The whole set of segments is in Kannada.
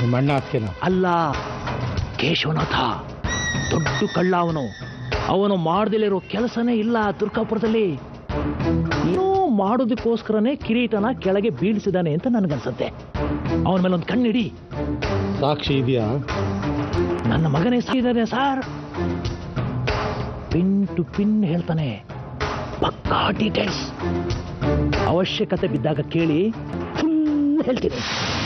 ನಿಮ್ಮ ಅಣ್ಣ ಅದಕ್ಕೆನ ಅಲ್ಲ ಕೇಶವನಾಥ ದೊಡ್ಡ ಕಳ್ಳ ಅವನು ಅವನು ಮಾಡದಿಲ್ಲಿರೋ ಕೆಲಸನೇ ಇಲ್ಲ ದುರ್ಗಾಪುರದಲ್ಲಿ ಏನೋ ಮಾಡೋದಕ್ಕೋಸ್ಕರನೇ ಕಿರೀಟನ ಕೆಳಗೆ ಬೀಳಿಸಿದಾನೆ ಅಂತ ನನಗನ್ಸುತ್ತೆ ಅವನ ಮೇಲೆ ಒಂದು ಕಣ್ಣಿಡಿ ಸಾಕ್ಷಿ ಇದೆಯಾ ನನ್ನ ಮಗನೇ ಸಾಯಿದ್ದಾನೆ ಸಾರ್ ಪಿನ್ ಟು ಪಿನ್ ಹೇಳ್ತಾನೆ ಪಕ್ಕಾ ಡೀಟೇಲ್ಸ್ ಅವಶ್ಯಕತೆ ಬಿದ್ದಾಗ ಕೇಳಿ ಫುಲ್ ಹೇಳ್ತೀನಿ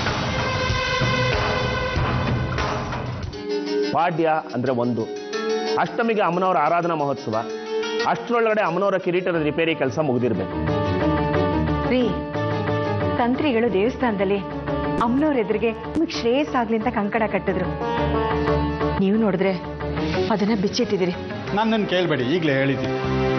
ಪಾಡ್ಯ ಅಂದ್ರೆ ಒಂದು ಅಷ್ಟಮಿಗೆ ಅಮ್ಮನವರ ಆರಾಧನಾ ಮಹೋತ್ಸವ ಅಷ್ಟರೊಳಗಡೆ ಅಮ್ಮನವರ ಕಿರೀಟದ ರಿಪೇರಿ ಕೆಲಸ ಮುಗಿದಿರ್ಬೇಕು ರೀ ತಂತ್ರಿಗಳು ದೇವಸ್ಥಾನದಲ್ಲಿ ಅಮ್ಮನವ್ರ ಎದುರಿಗೆ ನಿಮಗೆ ಶ್ರೇಯಸ್ಸಾಗ್ಲಿ ಅಂತ ಕಂಕಣ ಕಟ್ಟಿದ್ರು ನೀವು ನೋಡಿದ್ರೆ ಅದನ್ನ ಬಿಚ್ಚಿಟ್ಟಿದ್ದೀರಿ ನನ್ನನ್ನು ಕೇಳಬೇಡಿ ಈಗಲೇ ಹೇಳಿದ್ದೀನಿ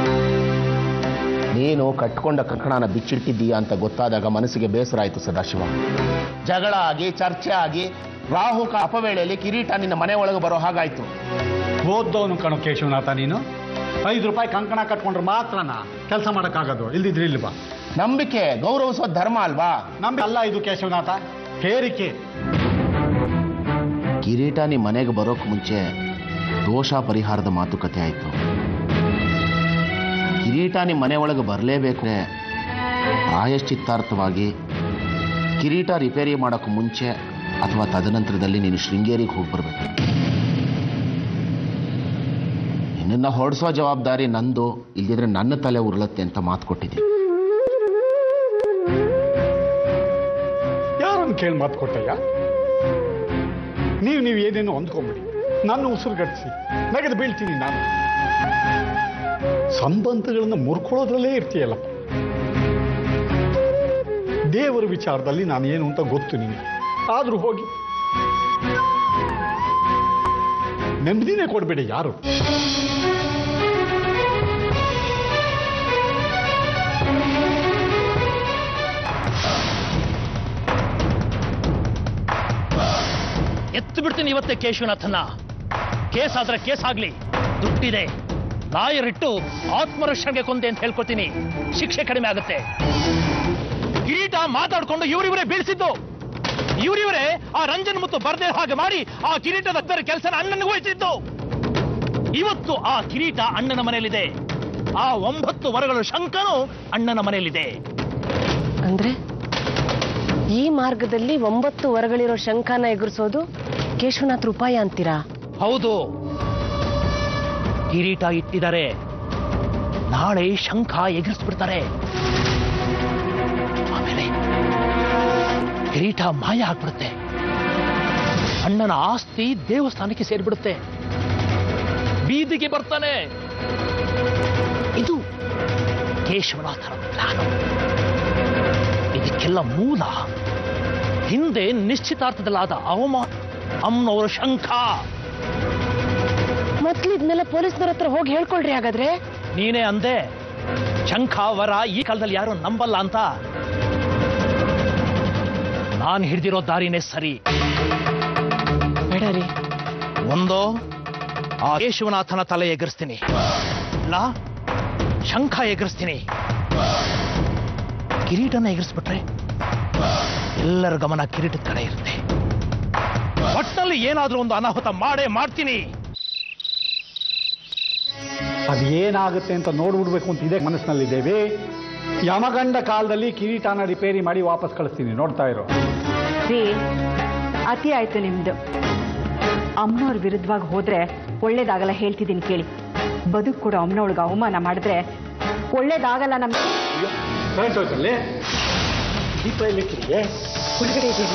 ನೀನು ಕಟ್ಕೊಂಡ ಕಂಕಣನ ಬಿಚ್ಚಿಟ್ಟಿದ್ದೀಯಾ ಅಂತ ಗೊತ್ತಾದಾಗ ಮನಸ್ಸಿಗೆ ಬೇಸರ ಆಯಿತು ಸದಾಶಿವ ಜಗಳ ಆಗಿ ಚರ್ಚೆ ಆಗಿ ರಾಹುಕ ಅಪವೇಳೆಯಲ್ಲಿ ಕಿರೀಟ ನಿನ್ನ ಮನೆ ಒಳಗೆ ಬರೋ ಹಾಗಾಯ್ತು ಓದ್ದವನು ಕಣೋ ಕೇಶವನಾಥ ನೀನು ಐದು ರೂಪಾಯಿ ಕಂಕಣ ಕಟ್ಕೊಂಡ್ರೆ ಮಾತ್ರನಾ ಕೆಲಸ ಮಾಡೋಕ್ಕಾಗೋದು ಇಲ್ದಿದ್ರೆ ಇಲ್ಲಿ ಬಾ ನಂಬಿಕೆ ಗೌರವಿಸೋ ಧರ್ಮ ಅಲ್ವಾ ನಮ್ಗೆ ಅಲ್ಲ ಇದು ಕೇಶವನಾಥ ಹೇರಿಕೆ ಕಿರೀಟ ನಿಮ್ಮ ಮನೆಗೆ ಬರೋಕ್ ಮುಂಚೆ ದೋಷ ಪರಿಹಾರದ ಮಾತುಕತೆ ಆಯಿತು ಕಿರೀಟ ನಿಮ್ಮ ಮನೆ ಒಳಗೆ ಬರಲೇಬೇಕು ಪ್ರಾಯಶ್ಚಿತ್ತಾರ್ಥವಾಗಿ ಕಿರೀಟ ರಿಪೇರಿ ಮಾಡೋಕ್ಕೆ ಮುಂಚೆ ಅಥವಾ ತದನಂತರದಲ್ಲಿ ನೀನು ಶೃಂಗೇರಿಗೆ ಹೋಗಿ ಬರಬೇಕು ನಿನ್ನನ್ನು ಹೊರಡಿಸೋ ಜವಾಬ್ದಾರಿ ನಂದು ಇಲ್ದಿದ್ರೆ ನನ್ನ ತಲೆ ಉರುಳತ್ತೆ ಅಂತ ಮಾತು ಕೊಟ್ಟಿದ್ದೀನಿ ಯಾರನ್ನು ಕೇಳಿ ಮಾತು ಕೊಟ್ಟಯ್ಯ ನೀವು ನೀವು ಏನೇನು ಹೊಂದ್ಕೊಂಬಿಡಿ ನನ್ನ ಉಸಿರುಗಟ್ಟಿಸಿ ನಗದು ಬೀಳ್ತೀನಿ ನಾನು ಸಂಬಂಧಗಳನ್ನು ಮುರ್ಕೊಳ್ಳೋದ್ರಲ್ಲೇ ಇರ್ತೀಯಲ್ಲಪ್ಪ ದೇವರ ವಿಚಾರದಲ್ಲಿ ನಾನು ಏನು ಅಂತ ಗೊತ್ತು ನಿನಗೆ ಆದರೂ ಹೋಗಿ ನೆಮ್ಮದಿನೇ ಕೊಡಬೇಡಿ ಯಾರು ಎತ್ತು ಬಿಡ್ತೀನಿ ಇವತ್ತೇ ಕೇಶವನಾಥನ್ನ ಕೇಸ್ ಆದ್ರೆ ಕೇಸ್ ಆಗ್ಲಿ ದುಡ್ಡಿದೆ ಲಾಯರ್ ಇಟ್ಟು ಆತ್ಮರಕ್ಷಣೆಗೆ ಕೊಂದೆ ಅಂತ ಹೇಳ್ಕೊತೀನಿ ಶಿಕ್ಷೆ ಕಡಿಮೆ ಆಗುತ್ತೆ ಕಿರೀಟ ಮಾತಾಡ್ಕೊಂಡು ಇವರಿವರೇ ಬೀಳಿಸಿದ್ದು ಇವರಿವರೇ ಆ ರಂಜನ್ ಮತ್ತು ಬರ್ದೇ ಹಾಗೆ ಮಾಡಿ ಆ ಕಿರೀಟದ ಹತ್ತಿರ ಕೆಲಸನ ಅಣ್ಣನಿಗೆ ವಹಿಸಿದ್ದು ಇವತ್ತು ಆ ಕಿರೀಟ ಅಣ್ಣನ ಮನೆಯಲ್ಲಿದೆ ಆ ಒಂಬತ್ತು ವರಗಳು ಶಂಕನು ಅಣ್ಣನ ಮನೆಯಲ್ಲಿದೆ ಅಂದ್ರೆ ಈ ಮಾರ್ಗದಲ್ಲಿ ಒಂಬತ್ತು ವರಗಳಿರೋ ಶಂಖನ ಎದುರಿಸೋದು ಕೇಶವನಾಥ್ ಉಪಾಯ ಅಂತೀರಾ ಹೌದು ಕಿರೀಟ ಇಟ್ಟಿದ್ದಾರೆ ನಾಳೆ ಶಂಖ ಎಗರಿಸ್ಬಿಡ್ತಾರೆ ಆಮೇಲೆ ಕಿರೀಟ ಮಾಯ ಆಗ್ಬಿಡುತ್ತೆ ಅಣ್ಣನ ಆಸ್ತಿ ದೇವಸ್ಥಾನಕ್ಕೆ ಸೇರಿಬಿಡುತ್ತೆ ಬೀದಿಗೆ ಬರ್ತಾನೆ ಇದು ಕೇಶವನಾಥನ ಪ್ಲಾನು ಇದಕ್ಕೆಲ್ಲ ಮೂಲ ಹಿಂದೆ ನಿಶ್ಚಿತಾರ್ಥದಲ್ಲಾದ ಅವಮಾನ ಅಮ್ಮನವರ ಶಂಖ ಮೊದ್ಲು ಇದನ್ನೆಲ್ಲ ಪೊಲೀಸ್ನವ್ರ ಹತ್ರ ಹೋಗಿ ಹೇಳ್ಕೊಳ್ರಿ ಹಾಗಾದ್ರೆ ನೀನೇ ಅಂದೆ ಶಂಖ ವರ ಈ ಕಾಲದಲ್ಲಿ ಯಾರು ನಂಬಲ್ಲ ಅಂತ ನಾನು ಹಿಡಿದಿರೋ ದಾರಿನೇ ಸರಿ ಬೇಡ ರೀ ಒಂದೋ ಆ ಕೇಶವನಾಥನ ತಲೆ ಎಗರಿಸ್ತೀನಿ ಇಲ್ಲ ಶಂಖ ಎಗರಿಸ್ತೀನಿ ಕಿರೀಟನ ಎಗರಿಸ್ಬಿಟ್ರೆ ಎಲ್ಲರ ಗಮನ ಕಿರೀಟದ ಕಡೆ ಇರುತ್ತೆ ಒಟ್ಟಲ್ಲಿ ಏನಾದ್ರೂ ಒಂದು ಅನಾಹುತ ಮಾಡೇ ಮಾಡ್ತೀನಿ ಅದು ಏನಾಗುತ್ತೆ ಅಂತ ನೋಡ್ಬಿಡ್ಬೇಕು ಅಂತ ಇದೇ ಮನಸ್ಸಿನಲ್ಲಿದ್ದೇವೆ ಯಮಗಂಡ ಕಾಲದಲ್ಲಿ ಕಿರೀಟನ ರಿಪೇರಿ ಮಾಡಿ ವಾಪಸ್ ಕಳಿಸ್ತೀನಿ ನೋಡ್ತಾ ಇರೋ ರೀ ಅತಿ ಆಯ್ತು ನಿಮ್ದು ಅಮ್ಮನವ್ರ ವಿರುದ್ಧವಾಗಿ ಹೋದ್ರೆ ಒಳ್ಳೇದಾಗಲ್ಲ ಹೇಳ್ತಿದ್ದೀನಿ ಕೇಳಿ ಬದುಕು ಕೂಡ ಅಮ್ಮನವಳಿಗೆ ಅವಮಾನ ಮಾಡಿದ್ರೆ ಒಳ್ಳೇದಾಗಲ್ಲ ನಮ್ಗೆ ಕಳಿಸೋದಲ್ಲಿ ದೀಪ ಎಲ್ಲಿಟ್ಟಿದೆಯೇ ಹೊರಗಡೆ ಇದ್ದೀವಿ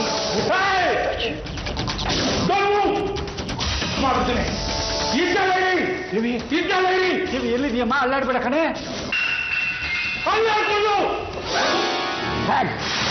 ಕಿವಿ ಕಿವಿ ಎಲ್ಲಿದೆಯಮ್ಮ ಅಲ್ಲಾಡ್ಬೇಡ ಕಣೆ ಅಲ್ಲಾಡ್ಕೊಂಡು